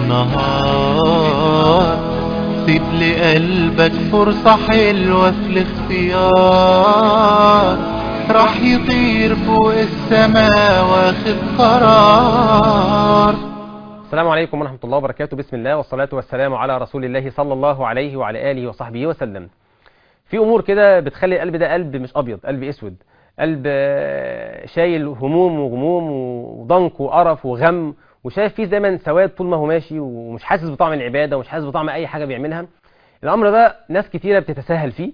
النهار سيب لقلبك فرصة حلوة في الاختيار راح يطير فوق السماء واخد قرار السلام عليكم ورحمة الله وبركاته بسم الله والصلاة والسلام على رسول الله صلى الله عليه وعلى آله وصحبه وسلم في أمور كده بتخلي القلب ده قلب مش أبيض قلب أسود قلب آه، شايل هموم وغموم وضنك وقرف وغم وشايف فيه دايما سواد طول ما هو ماشي ومش حاسس بطعم العبادة ومش حاسس بطعم أي حاجة بيعملها الأمر ده ناس كتيرة بتتساهل فيه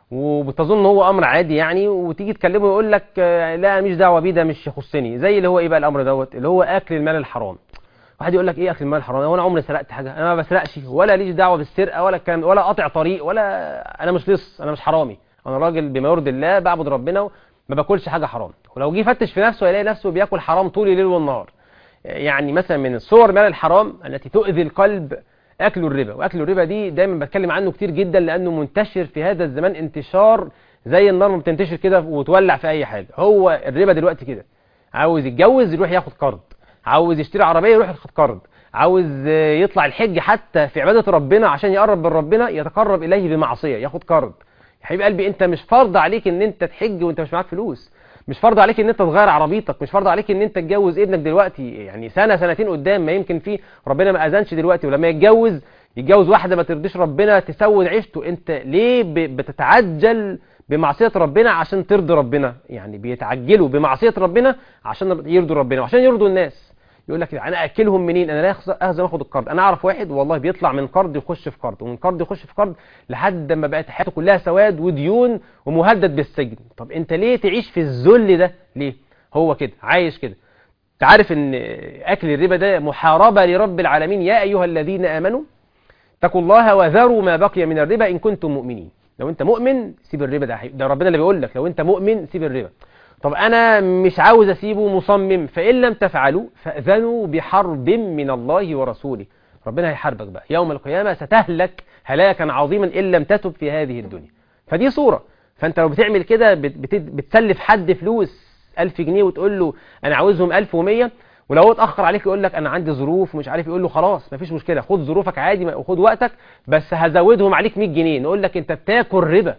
وبتظن هو امر عادي يعني وتيجي تكلمه يقول لك آه، لا مش دعوه بيه ده مش يخصني زي اللي هو ايه بقى الامر دوت اللي هو اكل المال الحرام واحد يقول لك ايه اكل المال الحرام هو انا عمري سرقت حاجه انا ما بسرقش ولا ليش دعوه بالسرقه ولا الكلام ولا قاطع طريق ولا انا مش لص انا مش حرامي انا راجل بما يرضي الله بعبد ربنا وما باكلش حاجه حرام ولو جه يفتش في نفسه هيلاقي نفسه بياكل حرام طول الليل والنهار يعني مثلا من الصور مال الحرام التي تؤذي القلب اكل الربا واكل الربا دي دايما بتكلم عنه كتير جدا لانه منتشر في هذا الزمان انتشار زي النار ما بتنتشر كده وتولع في اي حاجه هو الربا دلوقتي كده عاوز يتجوز يروح ياخد قرض عاوز يشتري عربيه يروح ياخد قرض عاوز آه، يطلع الحج حتى في عباده ربنا عشان يقرب من ربنا يتقرب اليه بمعصيه ياخد قرض يا حبيب قلبي انت مش فرض عليك ان انت تحج وانت مش معاك فلوس مش فرض عليك ان انت تغير عربيتك مش فرض عليك ان انت تتجوز ابنك دلوقتي يعني سنه سنتين قدام ما يمكن فيه ربنا ما اذنش دلوقتي ولما يتجوز يتجوز واحده ما ترضيش ربنا تسود عيشته انت ليه ب- بتتعجل بمعصيه ربنا عشان ترضي ربنا يعني بيتعجلوا بمعصيه ربنا عشان يرضوا ربنا وعشان يرضوا الناس يقول لك انا اكلهم منين انا لا أخز- اهزم اخد القرض انا اعرف واحد والله بيطلع من قرض يخش في قرض ومن قرض يخش في قرض لحد ما بقت حياته كلها سواد وديون ومهدد بالسجن طب انت ليه تعيش في الذل ده ليه هو كده عايش كده تعرف ان اكل الربا ده محاربه لرب العالمين يا ايها الذين امنوا اتقوا الله وذروا ما بقي من الربا ان كنتم مؤمنين لو انت مؤمن سيب الربا ده ده ربنا اللي بيقول لك لو انت مؤمن سيب الربا طب انا مش عاوز اسيبه مصمم فان لم تفعلوا فاذنوا بحرب من الله ورسوله ربنا هيحاربك بقى يوم القيامه ستهلك هلاكا عظيما ان لم تتب في هذه الدنيا فدي صوره فانت لو بتعمل كده بت- بت- بتسلف حد فلوس 1000 جنيه وتقول له انا عاوزهم 1100 ولو هو اتاخر عليك يقول لك انا عندي ظروف ومش عارف يقول له خلاص مفيش مشكله خد ظروفك عادي وخد وقتك بس هزودهم عليك 100 جنيه نقول لك انت بتاكل ربا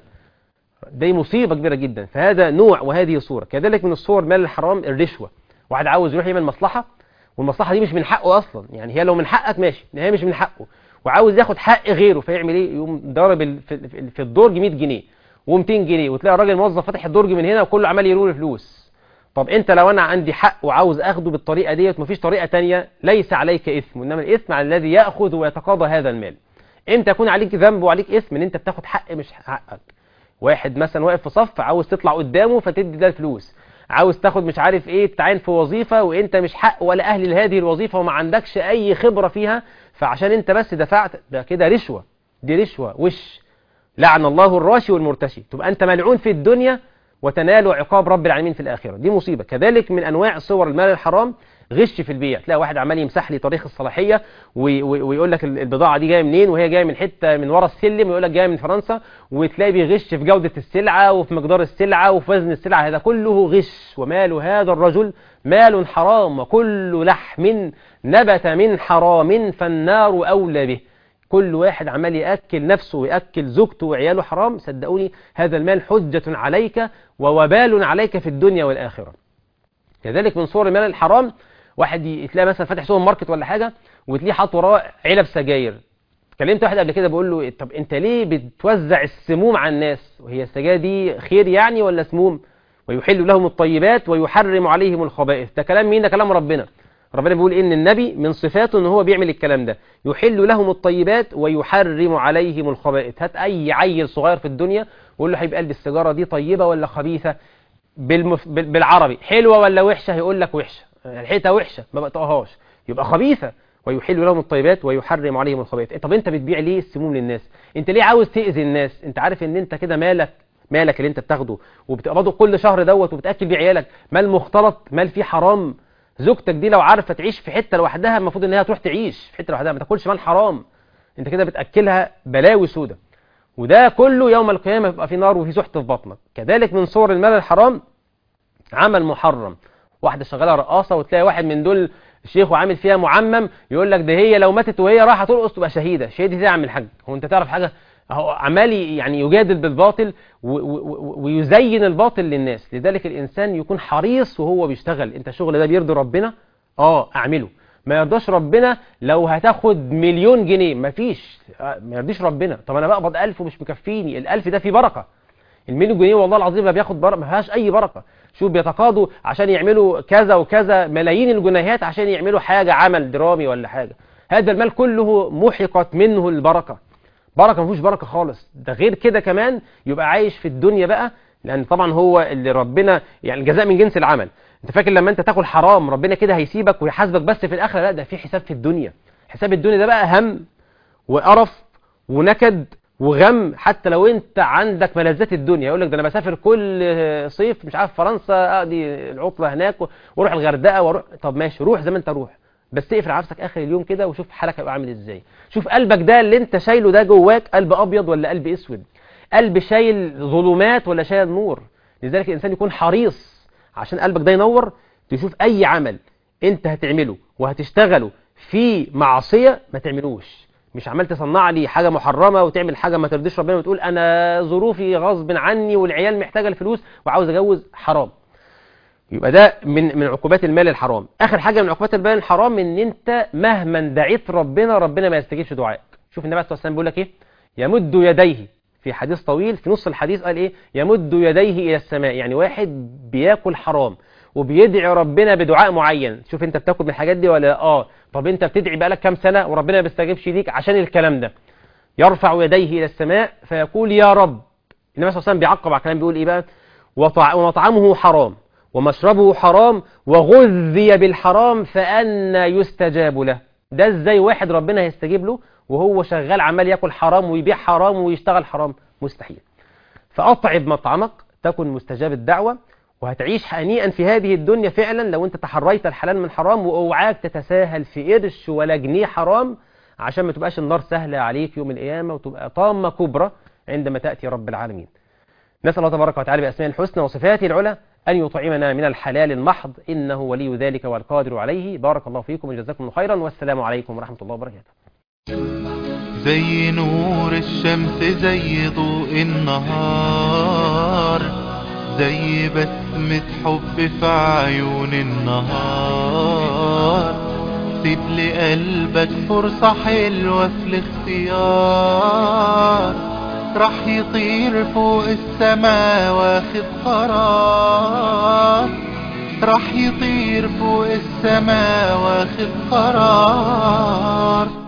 دي مصيبه كبيره جدا فهذا نوع وهذه صوره كذلك من الصور مال الحرام الرشوه واحد عاوز يروح يعمل مصلحه والمصلحه دي مش من حقه اصلا يعني هي لو من حقك ماشي إن هي مش من حقه وعاوز ياخد حق غيره فيعمل ايه يقوم ضارب ال- في- في في الدرج 100 جنيه و200 جنيه وتلاقي الراجل موظف فاتح الدرج من هنا وكله عمال يرول فلوس طب انت لو انا عندي حق وعاوز اخده بالطريقه ديت مفيش طريقه تانية ليس عليك اثم انما الاثم على الذي ياخذ ويتقاضى هذا المال امتى يكون عليك ذنب وعليك اثم ان انت بتاخد حق مش حقك واحد مثلا واقف في صف عاوز تطلع قدامه فتدي ده الفلوس عاوز تاخد مش عارف ايه تعين في وظيفه وانت مش حق ولا اهل لهذه الوظيفه وما عندكش اي خبره فيها فعشان انت بس دفعت ده كده رشوه دي رشوه وش لعن الله الراشي والمرتشي تبقى انت ملعون في الدنيا وتنال عقاب رب العالمين في الاخره دي مصيبه كذلك من انواع صور المال الحرام غش في البيع تلاقي واحد عمال يمسح لي تاريخ الصلاحيه وي- وي- ويقول لك ال- البضاعه دي جايه منين وهي جايه من حته من ورا السلم ويقول لك جايه من فرنسا وتلاقي بيغش في جوده السلعه وفي مقدار السلعه وفي وزن السلعه هذا كله غش ومال هذا الرجل مال حرام وكل لحم نبت من حرام فالنار اولى به كل واحد عمال ياكل نفسه وياكل زوجته وعياله حرام صدقوني هذا المال حجه عليك ووبال عليك في الدنيا والاخره كذلك من صور المال الحرام واحد ي- تلاقي مثلا فاتح سوبر ماركت ولا حاجه وتلاقيه حاطط وراه علب سجاير كلمت واحد قبل كده بقول له طب انت ليه بتوزع السموم على الناس وهي السجاير دي خير يعني ولا سموم ويحل لهم الطيبات ويحرم عليهم الخبائث ده كلام مين ده كلام ربنا ربنا بيقول ان النبي من صفاته ان هو بيعمل الكلام ده يحل لهم الطيبات ويحرم عليهم الخبائث هات اي عيل صغير في الدنيا وقول له حبيب قلبي السيجاره دي طيبه ولا خبيثه بالمف... بال- بالعربي حلوه ولا وحشه هيقول لك وحشه ريحتها وحشه ما بطقهاش يبقى خبيثه ويحل لهم الطيبات ويحرم عليهم الخبائث طب انت بتبيع ليه السموم للناس انت ليه عاوز تاذي الناس انت عارف ان انت كده مالك مالك اللي انت بتاخده وبتقبضه كل شهر دوت وبتاكل بيه عيالك مال مختلط مال فيه حرام زوجتك دي لو عارفه تعيش في حته لوحدها المفروض ان هي تروح تعيش في حته لوحدها ما تاكلش مال حرام انت كده بتاكلها بلاوي سودة وده كله يوم القيامه بيبقى في نار وفي سحت في بطنك كذلك من صور المال الحرام عمل محرم واحده شغاله رقاصه وتلاقي واحد من دول الشيخ وعامل فيها معمم يقول لك ده هي لو ماتت وهي رايحه ترقص تبقى شهيده شهيده ازاي يا عم الحاج هو انت تعرف حاجه هو عمال يعني يجادل بالباطل و- و- و- ويزين الباطل للناس لذلك الانسان يكون حريص وهو بيشتغل انت الشغل ده بيرضي ربنا اه اعمله ما يرضاش ربنا لو هتاخد مليون جنيه مفيش آه، ما يرضيش ربنا طب انا بقبض ألف ومش مكفيني الألف ده فيه بركه المليون جنيه والله العظيم ما بياخد بركه ما فيهاش اي بركه شوف بيتقاضوا عشان يعملوا كذا وكذا ملايين الجنيهات عشان يعملوا حاجه عمل درامي ولا حاجه هذا المال كله محقت منه البركه بركه ما فيهوش بركه خالص ده غير كده كمان يبقى عايش في الدنيا بقى لان طبعا هو اللي ربنا يعني الجزاء من جنس العمل انت فاكر لما انت تاكل حرام ربنا كده هيسيبك ويحاسبك بس في الاخره لا ده في حساب في الدنيا حساب الدنيا ده بقى هم وقرف ونكد وغم حتى لو انت عندك ملذات الدنيا يقول لك ده انا بسافر كل صيف مش عارف فرنسا اقضي العطله هناك واروح الغردقه واروح طب ماشي روح زي ما انت روح بس اقفل على نفسك اخر اليوم كده وشوف حالك هيبقى عامل ازاي شوف قلبك ده اللي انت شايله ده جواك قلب ابيض ولا قلب اسود قلب شايل ظلمات ولا شايل نور لذلك الانسان يكون حريص عشان قلبك ده ينور تشوف اي عمل انت هتعمله وهتشتغله في معصيه ما تعملوش مش عمال تصنع لي حاجه محرمه وتعمل حاجه ما ترضيش ربنا وتقول انا ظروفي غصب عني والعيال محتاجه الفلوس وعاوز اجوز حرام يبقى ده من من عقوبات المال الحرام اخر حاجه من عقوبات المال الحرام ان انت مهما دعيت ربنا ربنا ما يستجيبش دعائك شوف النبي صلى الله عليه وسلم بيقول لك ايه يمد يديه في حديث طويل في نص الحديث قال ايه يمد يديه الى السماء يعني واحد بياكل حرام وبيدعي ربنا بدعاء معين شوف انت بتاكل من الحاجات دي ولا اه طب انت بتدعي بقالك كام سنه وربنا ما بيستجيبش ليك عشان الكلام ده يرفع يديه الى السماء فيقول يا رب النبي صلى الله عليه وسلم بيعقب على الكلام بيقول ايه بقى وطع- ومطعمه حرام ومشربه حرام وغذي بالحرام فأنا يستجاب له ده ازاي واحد ربنا هيستجيب له وهو شغال عمال ياكل حرام ويبيع حرام ويشتغل حرام مستحيل فأطعب مطعمك تكن مستجاب الدعوة وهتعيش هنيئا في هذه الدنيا فعلا لو انت تحريت الحلال من حرام واوعاك تتساهل في قرش ولا جنيه حرام عشان ما تبقاش النار سهلة عليك يوم القيامة وتبقى طامة كبرى عندما تأتي رب العالمين نسأل الله تبارك وتعالى بأسماء الحسنى وصفاته العلى أن يطعمنا من الحلال المحض إنه ولي ذلك والقادر عليه بارك الله فيكم وجزاكم الله خيرا والسلام عليكم ورحمة الله وبركاته زي نور الشمس زي ضوء النهار زي بسمة حب في عيون النهار سيب لقلبك فرصة حلوة في الاختيار راح يطير فوق السما واخد قرار راح يطير فوق السما واخد قرار